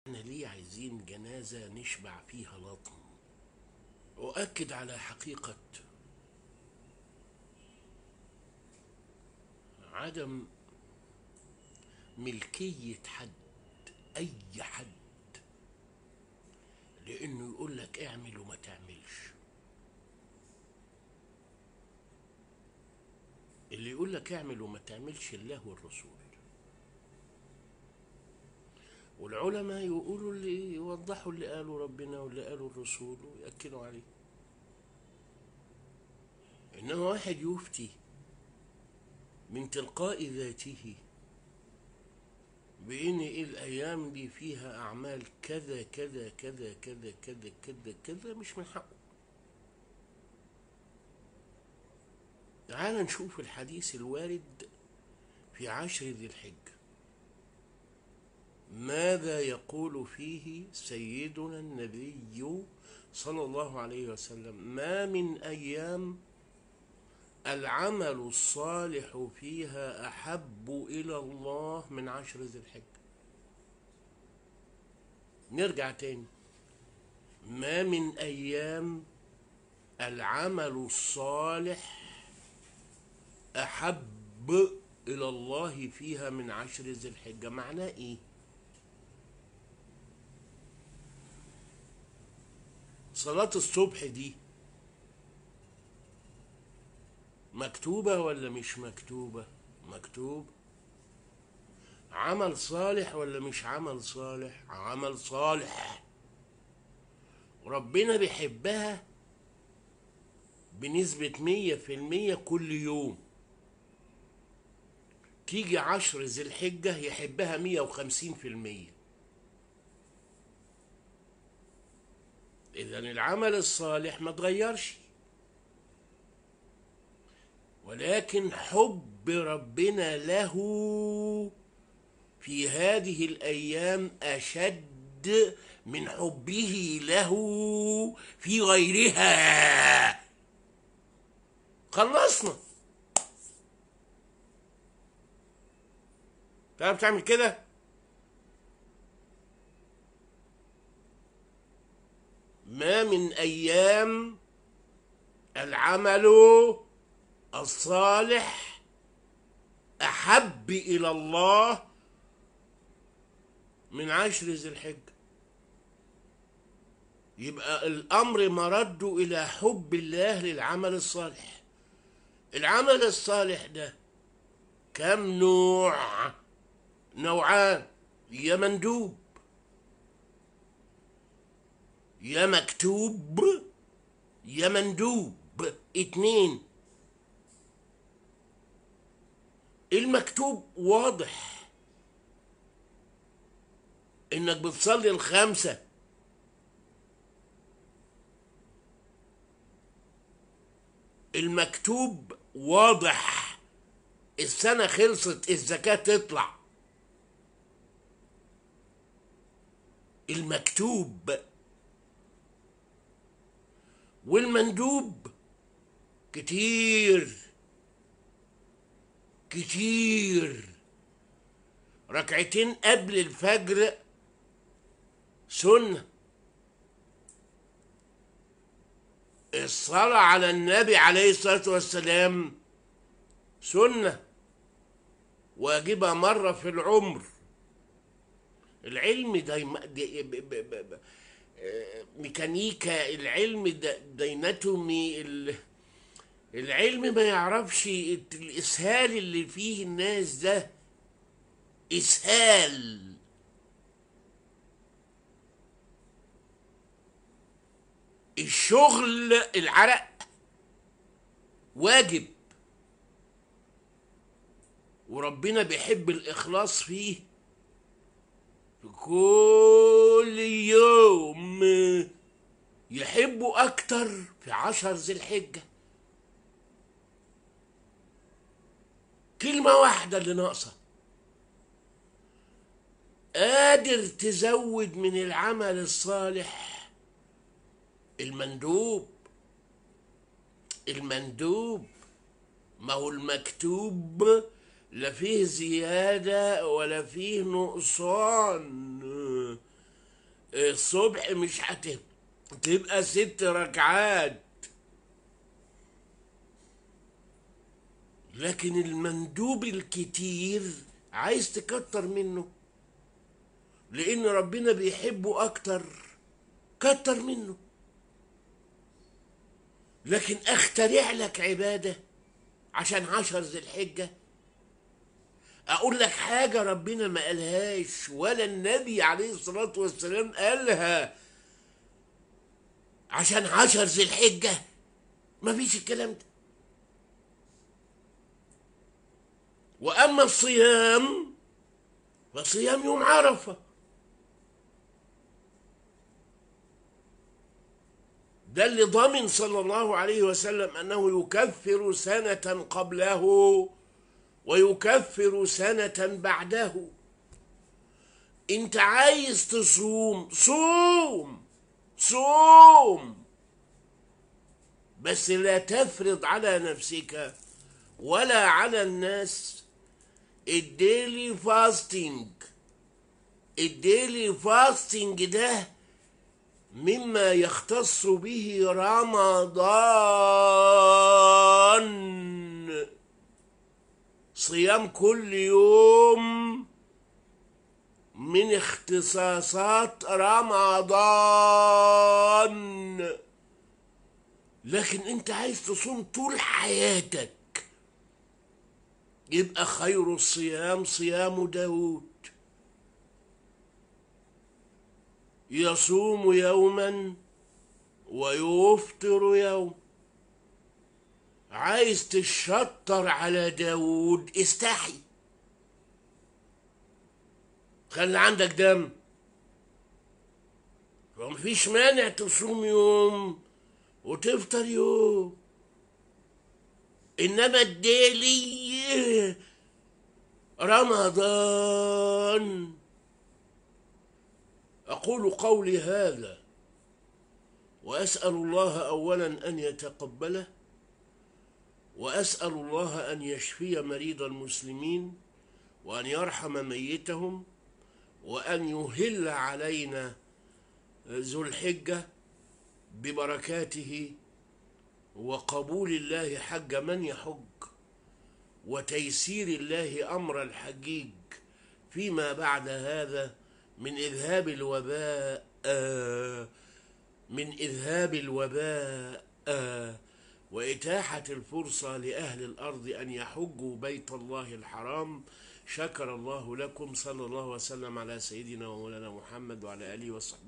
احنا ليه عايزين جنازة نشبع فيها لطم أؤكد على حقيقة عدم ملكية حد أي حد لأنه يقول لك اعمل وما تعملش اللي يقول لك اعمل وما تعملش الله والرسول والعلماء يقولوا اللي يوضحوا اللي قاله ربنا واللي قاله الرسول ويأكدوا عليه إنما واحد يفتي من تلقاء ذاته بإن إيه الأيام دي فيها أعمال كذا كذا كذا كذا كذا كذا كذا مش من حقه تعال نشوف الحديث الوارد في عشر ذي الحجة ماذا يقول فيه سيدنا النبي صلى الله عليه وسلم ما من أيام العمل الصالح فيها أحب إلى الله من عشر ذي الحجة نرجع تاني ما من أيام العمل الصالح أحب إلى الله فيها من عشر ذي الحجة معناه إيه؟ صلاة الصبح دي مكتوبة ولا مش مكتوبة؟ مكتوب عمل صالح ولا مش عمل صالح؟ عمل صالح ربنا بيحبها بنسبة مية في المية كل يوم تيجي عشر ذي الحجة يحبها مية وخمسين في المية إذا العمل الصالح ما تغيرش ولكن حب ربنا له في هذه الأيام أشد من حبه له في غيرها خلصنا تعرف تعمل كده ما من ايام العمل الصالح احب الى الله من عشر ذي الحجه يبقى الامر مرده الى حب الله للعمل الصالح العمل الصالح ده كم نوع نوعان يا مندوب يا مكتوب يا مندوب اتنين المكتوب واضح انك بتصلي الخمسة المكتوب واضح السنة خلصت الزكاة تطلع المكتوب والمندوب كتير كتير ركعتين قبل الفجر سنة الصلاة على النبي عليه الصلاة والسلام سنة واجبة مرة في العمر العلم دايما دي ب ب ب ب ميكانيكا العلم ديناتومي العلم ما يعرفش الاسهال اللي فيه الناس ده اسهال الشغل العرق واجب وربنا بيحب الاخلاص فيه كل يوم يحبوا أكتر في عشر ذي الحجة كلمة واحدة اللي ناقصة قادر تزود من العمل الصالح المندوب المندوب ما هو المكتوب لا فيه زيادة ولا فيه نقصان الصبح مش هتبقى ست ركعات لكن المندوب الكتير عايز تكتر منه لان ربنا بيحبه اكتر كتر منه لكن اخترع لك عبادة عشان عشر ذي الحجة اقول لك حاجة ربنا ما قالهاش ولا النبي عليه الصلاة والسلام قالها عشان عشر ذي الحجة ما فيش الكلام ده واما الصيام فصيام يوم عرفه ده اللي ضمن صلى الله عليه وسلم انه يكفر سنه قبله ويكفر سنه بعده انت عايز تصوم صوم صوم بس لا تفرض على نفسك ولا على الناس الديلي فاستنج الديلي فاستنج ده مما يختص به رمضان صيام كل يوم من اختصاصات رمضان لكن انت عايز تصوم طول حياتك يبقى خير الصيام صيام داود يصوم يوما ويفطر يوم عايز تشطر على داود استحي خلي عندك دم ومفيش مانع تصوم يوم وتفطر يوم انما الديلي رمضان اقول قولي هذا واسال الله اولا ان يتقبله واسال الله ان يشفي مريض المسلمين وان يرحم ميتهم وان يهل علينا ذو الحجه ببركاته وقبول الله حج من يحج وتيسير الله امر الحجيج فيما بعد هذا من اذهاب الوباء من اذهاب الوباء واتاحه الفرصه لاهل الارض ان يحجوا بيت الله الحرام شكر الله لكم صلى الله وسلم على سيدنا ومولانا محمد وعلى اله وصحبه